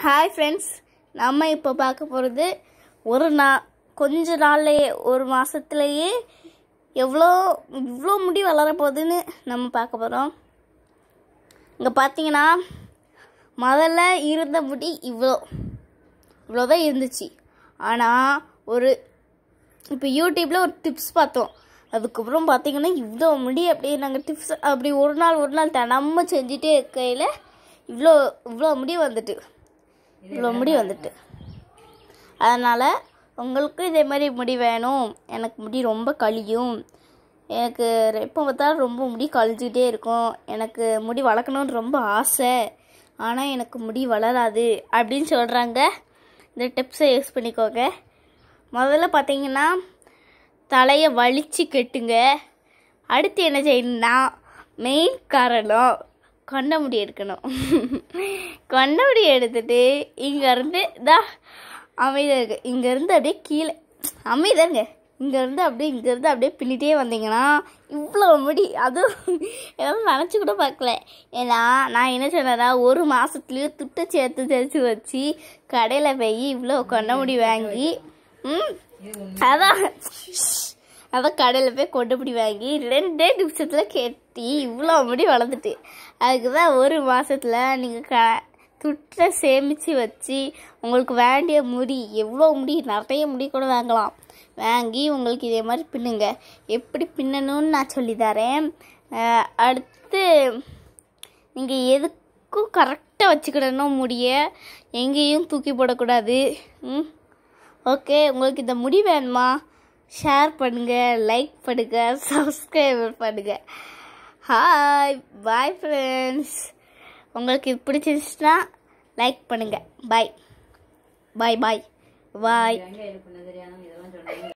hi friends நம்ம இப்போ பார்க்க போகிறது ஒரு நா கொஞ்ச நாள்லையே ஒரு மாதத்துலேயே எவ்வளோ இவ்வளோ முடி வளர போகுதுன்னு நம்ம பார்க்க போகிறோம் இங்கே பார்த்தீங்கன்னா முதல்ல இருந்த முடி இவ்வளோ இவ்வளோதான் இருந்துச்சு ஆனால் ஒரு இப்போ யூடியூப்பில் ஒரு டிப்ஸ் பார்த்தோம் அதுக்கப்புறம் பார்த்தீங்கன்னா இவ்வளோ முடி அப்படியே நாங்கள் டிப்ஸ் அப்படி ஒரு நாள் ஒரு நாள் தினமும் செஞ்சுட்டே இருக்கையில் இவ்வளோ இவ்வளோ முடி வந்துட்டு இவ்வளோ முடி வந்துட்டு அதனால் உங்களுக்கு இதே மாதிரி முடி வேணும் எனக்கு முடி ரொம்ப கழியும் எனக்கு எப்போ பார்த்தாலும் ரொம்ப முடி கழிஞ்சிக்கிட்டே இருக்கும் எனக்கு முடி வளர்க்கணும்னு ரொம்ப ஆசை ஆனால் எனக்கு முடி வளராது அப்படின்னு சொல்கிறாங்க இந்த டிப்ஸை யூஸ் பண்ணிக்கோங்க முதல்ல பார்த்தீங்கன்னா தலையை வலிச்சு கட்டுங்க அடுத்து என்ன செய்யணும்னா மெயின் காரணம் கொண்ட முடி எடுக்கணும் கொண்ட முடி எடுத்துட்டு இங்கேருந்து இதா அமைதியாக இருக்கு இங்கேருந்து அப்படியே கீழே அமைதியாக இருங்க இங்கேருந்து அப்படியே இங்கேருந்து அப்படியே பின்னிட்டே வந்தீங்கன்னா இவ்வளோ முடி அதுவும் எல்லாம் நினச்சி கூட பார்க்கல ஏன்னா நான் என்ன சொன்னேன்னா ஒரு மாதத்துலேயே துட்டை சேர்த்து தெரிச்சு வச்சு கடையில் போய் இவ்வளோ கொண்ட முடி வாங்கி ம் அதான் அதான் கடையில் போய் கொண்டு முடி வாங்கி ரெண்டே நிமிஷத்தில் கெட்டி இவ்வளோ முடி வளர்ந்துட்டு அதுக்கு தான் ஒரு மாதத்தில் நீங்கள் க துட்டை சேமித்து வச்சு உங்களுக்கு வேண்டிய முடி எவ்வளோ முடி நிறைய முடி கூட வாங்கலாம் வாங்கி உங்களுக்கு இதே மாதிரி பின்னுங்க எப்படி பின்னணும்னு நான் சொல்லி தரேன் அஹ் அடுத்து நீங்கள் எதுக்கும் கரெக்டாக வச்சுக்கிடணும் முடிய எங்கேயும் தூக்கி போடக்கூடாது ம் ஓகே உங்களுக்கு இந்த முடி வேணுமா ஷேர் பண்ணுங்கள் லைக் பண்ணுங்கள் சப்ஸ்கிரைப் பண்ணுங்கள் ஹாய் பாய் ஃப்ரெண்ட்ஸ் உங்களுக்கு இது பிடிச்சிருந்துச்சுன்னா லைக் பண்ணுங்கள் பாய் பாய் பாய் பாய் எங்க இது பண்ண தெரியாம இதெல்லாம் சொன்னீங்க